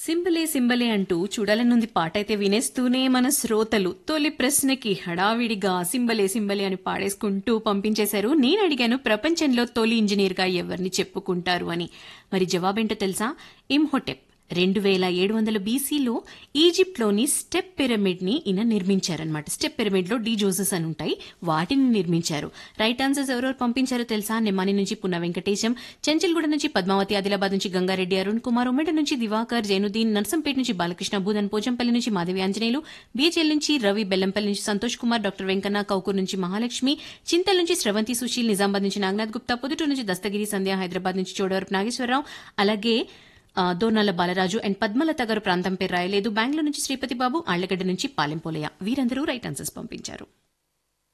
సింబలే సింబలే అంటూ చూడాలనుంది పాట అయితే వినేస్తూనే మన శ్రోతలు తొలి ప్రశ్నకి హడావిడిగా సింబలే సింబలే అని పాడేసుకుంటూ పంపించేశారు నేను అడిగాను ప్రపంచంలో తొలి ఇంజనీర్ గా ఎవరిని చెప్పుకుంటారు అని మరి జవాబేంటో తెలుసా ఇమ్హోటెప్ రెండు వేల ఏడు వందల బీసీలో ఈజిప్ట్లోని స్టెప్ పిరమిడ్ ని ఈయన నిర్మించారనమాట స్టెప్ పిరమిడ్ లో డీ జోసెస్ అని ఉంటాయి వాటిని నిర్మించారు రైట్ ఆన్సర్స్ ఎవరెవరు పంపించారో తెలుసా నెమ్మాని నుంచి పున్న వెంకటేశం చెంచల్గూడ నుంచి పద్మావతి ఆదిలాబాద్ నుంచి గంగారెడ్డి అరుణ్ కుమార్ ఉమ్మడి నుంచి దివాకర్ జైనుద్దీన్ నర్సంపేట నుంచి బాలకృష్ణ భూదన్ పోచంపల్లి నుంచి మాధవి ఆంజనేయులు బీజేల్ నుంచి రవి బెల్లంపల్లి నుంచి సంతోష్ కుమార్ డాక్టర్ వెంకన్న కౌకూర్ నుంచి మహాలక్ష్మి చింతల్ నుంచి శ్రవంతి సుశీల్ నిజామాబాద్ నుంచి నాగనాథ్ గుప్తా పొదుటూరు నుంచి దస్తగిరి సంధ్య హైదరాబాద్ నుంచి చోడవరపు నాగేశ్వరరావు అలాగే ఆ, దోర్నాల బాలరాజు అండ్ పద్మలత గారు ప్రాంతం పేరు రాయలేదు బెంగళూరు నుంచి శ్రీపతి బాబు ఆళ్లగడ్డ నుంచి పాలెంపోలయ్య వీరందరూ రైట్ ఆన్సర్స్ పంపించారు